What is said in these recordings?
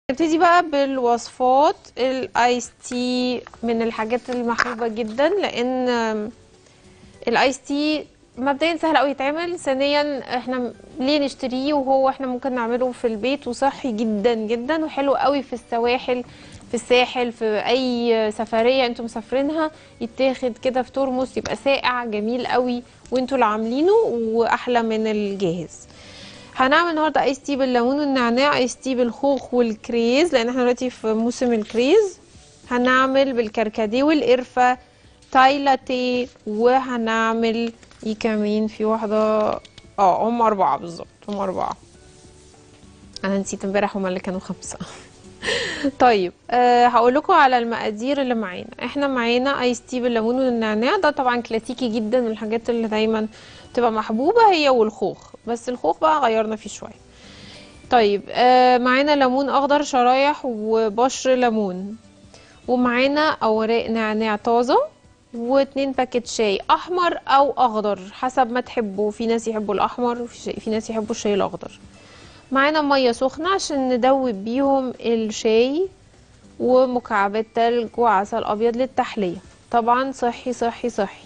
نبتدي بقى بالوصفات الايس تي من الحاجات المحبوبة جدا لان الايس تي مبدئيا سهل قوي يتعمل ثانيا احنا ليه نشتريه وهو احنا ممكن نعمله في البيت وصحي جدا جدا وحلو قوي في السواحل في الساحل في اي سفريه انتم مسافرينها يتاخد كده في ترمس يبقى ساقع جميل قوي وانتوا اللي عاملينه واحلى من الجاهز هنعمل النهارده ايس تي بالليمون والنعناع ايس تي بالخوخ والكريز لان احنا دلوقتي في موسم الكريز هنعمل بالكركديه والقرفه تاي لاتيه وهنعمل ايه كمان في واحده اه هم اربعه بالظبط هم اربعه انا نسيت امبارح هما اللي كانوا خمسه طيب أه هقول لكم على المقادير اللي معانا احنا معانا ايس تي بالليمون والنعناع ده طبعا كلاسيكي جدا من الحاجات اللي دايما تبقى محبوبه هي والخوخ بس الخوخ بقى غيرنا فيه شويه طيب أه معانا ليمون اخضر شرايح وبشر ليمون ومعانا اوراق نعناع طازه واتنين باكيت شاي احمر او اخضر حسب ما تحبوا في ناس يحبوا الاحمر وفي شي- في ناس يحبوا الشاي الاخضر معانا ميه سخنه عشان ندوب بيهم الشاي ومكعبات تلج وعسل ابيض للتحليه طبعا صحي صحي صحي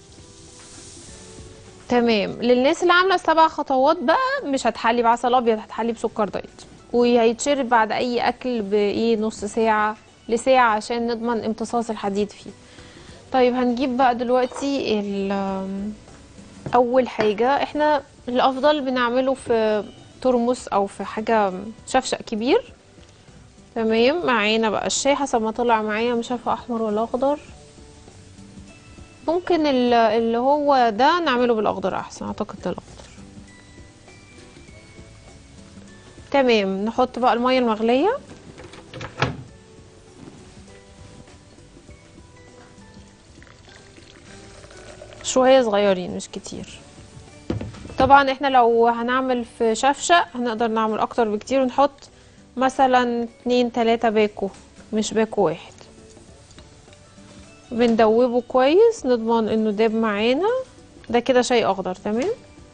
تمام للناس اللي عامله السبع خطوات بقى مش هتحلي بعسل ابيض هتحلي بسكر دايت وهيتشرب بعد اي اكل بايه نص ساعه لساعه عشان نضمن امتصاص الحديد فيه طيب هنجيب بقى دلوقتي ال- اول حاجه احنا الافضل بنعمله في ترمس او في حاجه شفشق كبير تمام معانا بقى الشاي حسب ما طلع معايا مش عارفه احمر ولا اخضر ممكن ال- اللي هو ده نعمله بالاخضر احسن اعتقد ده الاخضر تمام نحط بقى الميه المغليه شويه صغيرين مش كتير طبعا احنا لو هنعمل في شفشق هنقدر نعمل اكتر بكتير ونحط مثلا اتنين تلاتة باكو مش باكو واحد بندوبه كويس نضمن انه داب معانا ده كده شاي اخضر تمام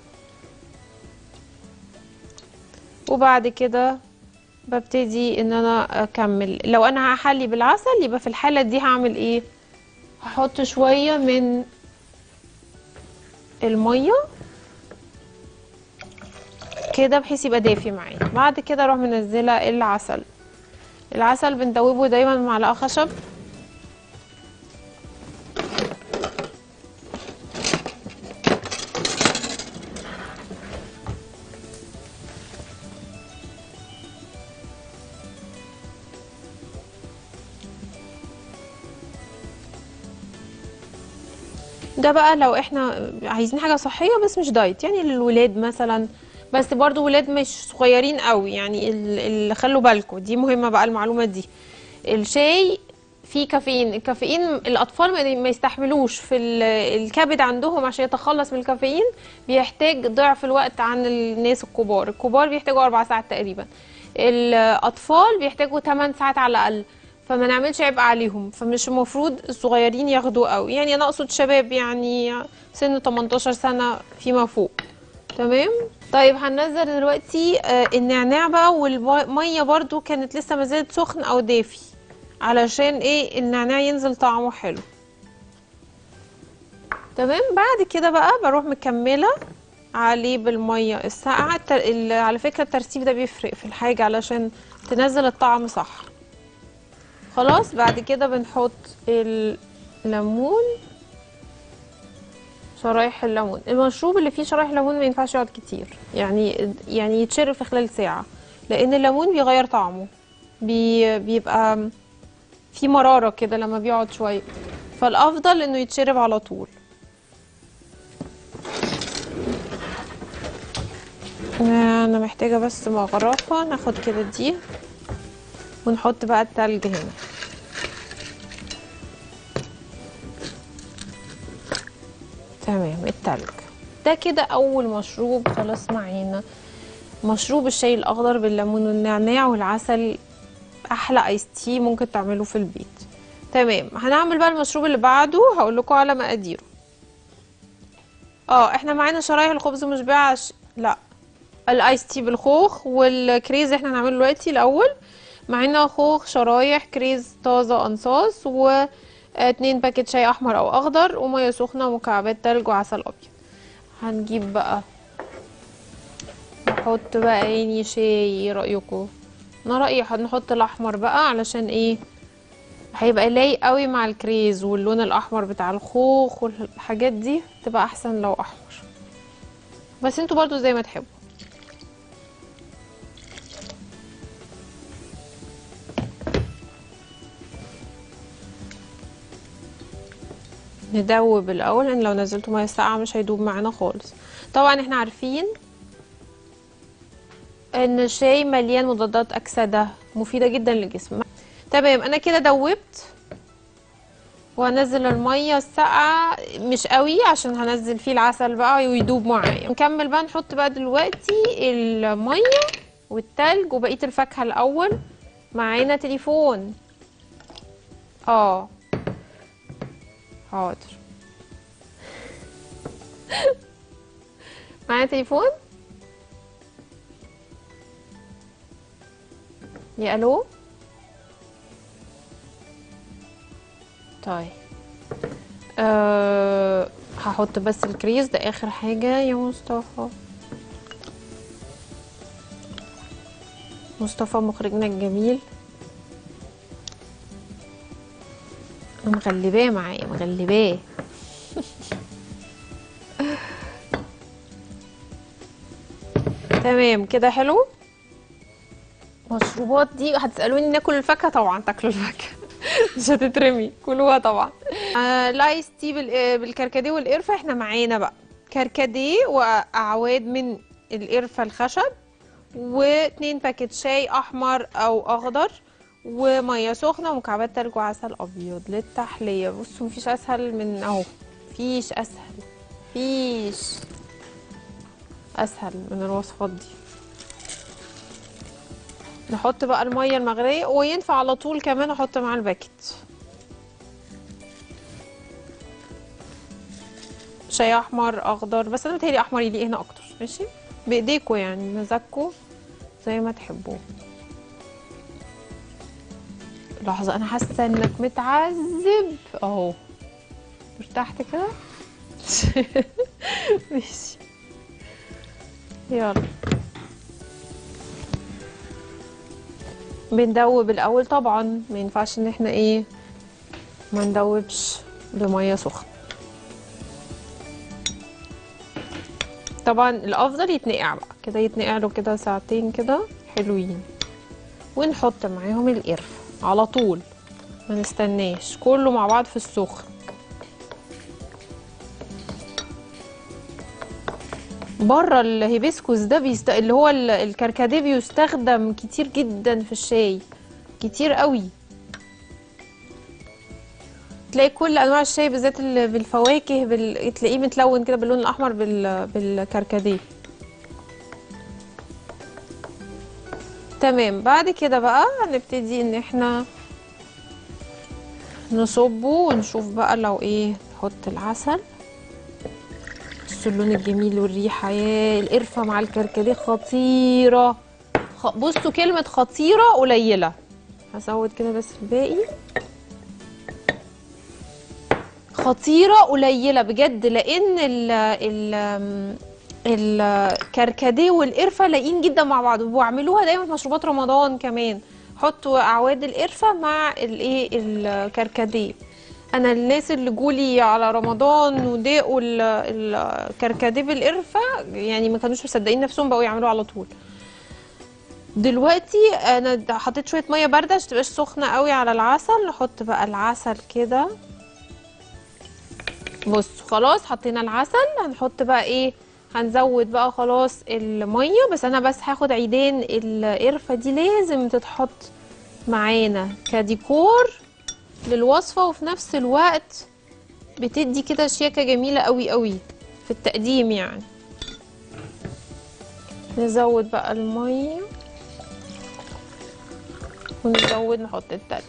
وبعد كده ببتدي ان انا اكمل لو انا هحلي بالعسل يبقى في الحالة دي هعمل ايه هحط شوية من المية كده بحيث يبقى دافي معايا بعد كده اروح منزله العسل العسل بندوبه دايما بمعلقه خشب ده بقى لو احنا عايزين حاجه صحيه بس مش دايت يعني للولاد مثلا بس برضو ولاد مش صغيرين قوي يعني ال- اللي خلوا بالكم دي مهمه بقى المعلومه دي الشاي فيه كافيين الكافيين الاطفال ما- ما يستحملوش في ال- الكبد عندهم عشان يتخلص من الكافيين بيحتاج ضعف الوقت عن الناس الكبار الكبار بيحتاجوا اربع ساعات تقريبا الاطفال بيحتاجوا 8 ساعات على الاقل فما نعملش عبء عليهم فمش المفروض الصغيرين ياخدوه قوي يعني انا اقصد شباب يعني سن 18 سنه فيما فوق تمام طيب هننزل دلوقتي آه، النعناع بقى والميه برضو كانت لسه ما زالت سخن او دافي علشان ايه النعناع ينزل طعمه حلو تمام بعد كده بقى بروح مكمله عليه بالميه الساقعه التر... ال- على فكره الترتيب ده بيفرق في الحاجه علشان تنزل الطعم صح خلاص بعد كده بنحط الليمون شرايح الليمون المشروب اللي فيه شرايح ليمون ما ينفعش يقعد كتير يعني يعني يتشرب في خلال ساعة لأن الليمون بيغير طعمه بي بيبقى في مرارة كده لما بيقعد شوية فالأفضل إنه يتشرب على طول أنا محتاجة بس مغرفة ناخد كده دي ونحط بقى التلج هنا تمام التلج ده كده اول مشروب خلاص معانا مشروب الشاي الاخضر بالليمون والنعناع والعسل احلى ايس تي ممكن تعمله في البيت تمام هنعمل بقى المشروب اللي بعده هقول لكم على مقاديره اه احنا معانا شرايح الخبز مشبعه ش... لا الايس تي بالخوخ والكريز احنا هنعمله دلوقتي الاول معانا خوخ شرايح كريز طازة انصاص واتنين باكيت شاي احمر او اخضر ومية سخنة ومكعبات تلج وعسل ابيض هنجيب بقى نحط بقى عيني شاي ايه رأيكم انا رأيي هنحط الاحمر بقى علشان ايه هيبقى لايق قوي مع الكريز واللون الاحمر بتاع الخوخ والحاجات دي تبقى احسن لو احمر بس انتوا برضو زي ما تحبوا ندوب الاول لان لو نزلته ميه ساقعه مش هيدوب معانا خالص طبعا احنا عارفين ان الشاي مليان مضادات اكسده مفيده جدا للجسم تمام انا كده دوبت وهنزل الميه الساقعه مش قوي عشان هنزل فيه العسل بقى ويدوب معايا نكمل بقى نحط بقى دلوقتي الميه والتلج وبقيه الفاكهه الاول معانا تليفون اه حاضر معايا تليفون يا الو طيب أه هحط بس الكريز ده اخر حاجة يا مصطفى مصطفى مخرجنا الجميل انا مغلباه معايا مغلباه تمام كده حلو مشروبات دي هتسألوني ناكل الفاكهة طبعا تاكلوا الفاكهة مش هتترمي كلوها طبعا آه لايس تي بال- بالكركديه والقرفة احنا معانا بقى كركديه وأعواد من القرفة الخشب واتنين باكيت شاي أحمر أو أخضر ومية سخنة ومكعبات تلج وعسل أبيض للتحلية بصوا مفيش أسهل من أهو مفيش أسهل مفيش أسهل من الوصفات دي نحط بقى المية المغلية وينفع على طول كمان احط مع الباكت شاي احمر اخضر بس انا متهيألي احمر يليق هنا اكتر ماشي بايديكوا يعني مزاجكوا زي ما تحبوا لحظة انا حاسة انك متعذب اهو ارتحت كده ماشي يلا بندوب الاول طبعا ما ينفعش ان احنا ايه ما ندوبش بميه سخنه طبعا الافضل يتنقع بقى كده يتنقع له كده ساعتين كده حلوين ونحط معاهم القرفه على طول ما نستناش كله مع بعض في السخن بره الهيبسكوس ده بيست... اللي هو ال- الكركديه بيستخدم كتير جدا في الشاي كتير قوي تلاقي كل انواع الشاي بالذات ال- بالفواكه بال... تلاقيه متلون كده باللون الاحمر بال... بالكركديه تمام بعد كده بقى هنبتدي ان احنا نصبه ونشوف بقى لو ايه نحط العسل بصوا اللون الجميل والريحه يا القرفه مع الكركديه خطيره خ... بصوا كلمه خطيره قليله هزود كده بس الباقي خطيره قليله بجد لان ال ال الكركديه والقرفه لايقين جدا مع بعض وبيعملوها دايما في مشروبات رمضان كمان حطوا اعواد القرفه مع الايه الكركديه انا الناس اللي جولي على رمضان وداقوا ال- الكركديه بالقرفه يعني ما كانوش مصدقين نفسهم بقوا يعملوه على طول دلوقتي انا د- حطيت شويه ميه بارده عشان تبقاش سخنه قوي على العسل نحط بقى العسل كده بصوا خلاص حطينا العسل هنحط بقى ايه هنزود بقى خلاص الميه بس انا بس هاخد عيدان القرفه دي لازم تتحط معانا كديكور للوصفه وفي نفس الوقت بتدي كده شياكه جميله قوي قوي في التقديم يعني نزود بقى الميه ونزود نحط التلج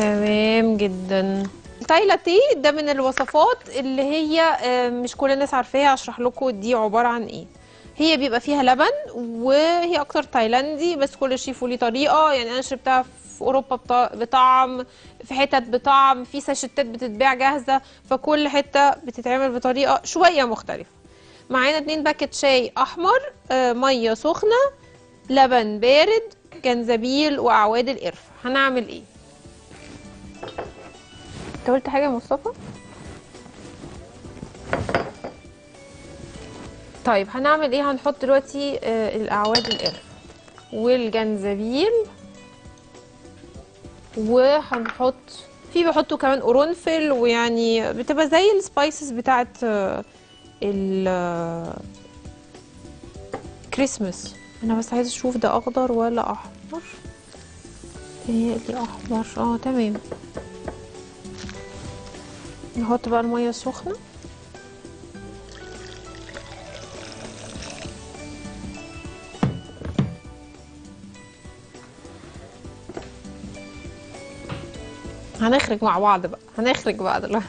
تمام جدا التاي لاتيه ده من الوصفات اللي هي آه، مش كل الناس عارفاها اشرح لكم دي عباره عن ايه هي بيبقى فيها لبن وهي اكتر تايلاندي بس كل شيف وليه طريقه يعني انا شربتها في اوروبا بط- بطعم في حتت بطعم في ساشيتات بتتباع جاهزه فكل حته بتتعمل بطريقه شويه مختلفه معانا اتنين باكت شاي احمر آه، ميه سخنه لبن بارد جنزبيل واعواد القرفه هنعمل ايه انت قلت حاجه يا مصطفى طيب هنعمل ايه هنحط دلوقتي آه، الاعواد القرفه والجنزبيل وهنحط في بيحطوا كمان قرنفل ويعني بتبقى زي السبايسز بتاعت آه، ال آه، كريسمس انا بس عايزه اشوف ده اخضر ولا احمر متهيألي احمر اه تمام نحط بقى الميه السخنه هنخرج مع بعض بقى هنخرج بقى دلوقتي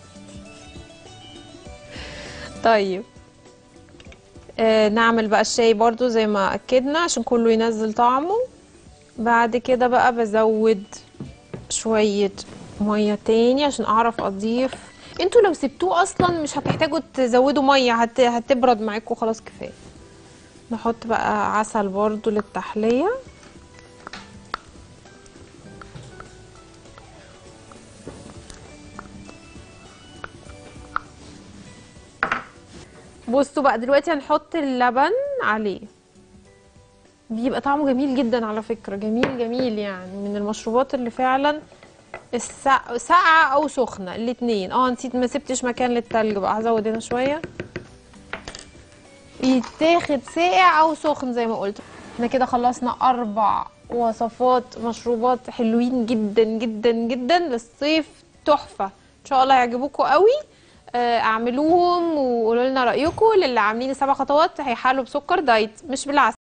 طيب آه نعمل بقى الشاي برضو زي ما اكدنا عشان كله ينزل طعمه بعد كده بقى بزود شوية مية تاني عشان اعرف اضيف انتوا لو سبتوه اصلا مش هتحتاجوا تزودوا مية هت... هتبرد معاكم خلاص كفاية نحط بقى عسل برضو للتحلية بصوا بقى دلوقتي هنحط اللبن عليه بيبقى طعمه جميل جدا على فكرة جميل جميل يعني من المشروبات اللي فعلا الساقعة ساقعة او سخنة الاتنين اه نسيت ما سبتش مكان للتلج بقى هزود هنا شوية يتاخد ساقع او سخن زي ما قلت احنا كده خلصنا اربع وصفات مشروبات حلوين جدا جدا جدا للصيف تحفة ان شاء الله يعجبوكم قوي آه، اعملوهم وقولوا لنا رايكم للي عاملين السبع خطوات هيحلوا بسكر دايت مش بالعسل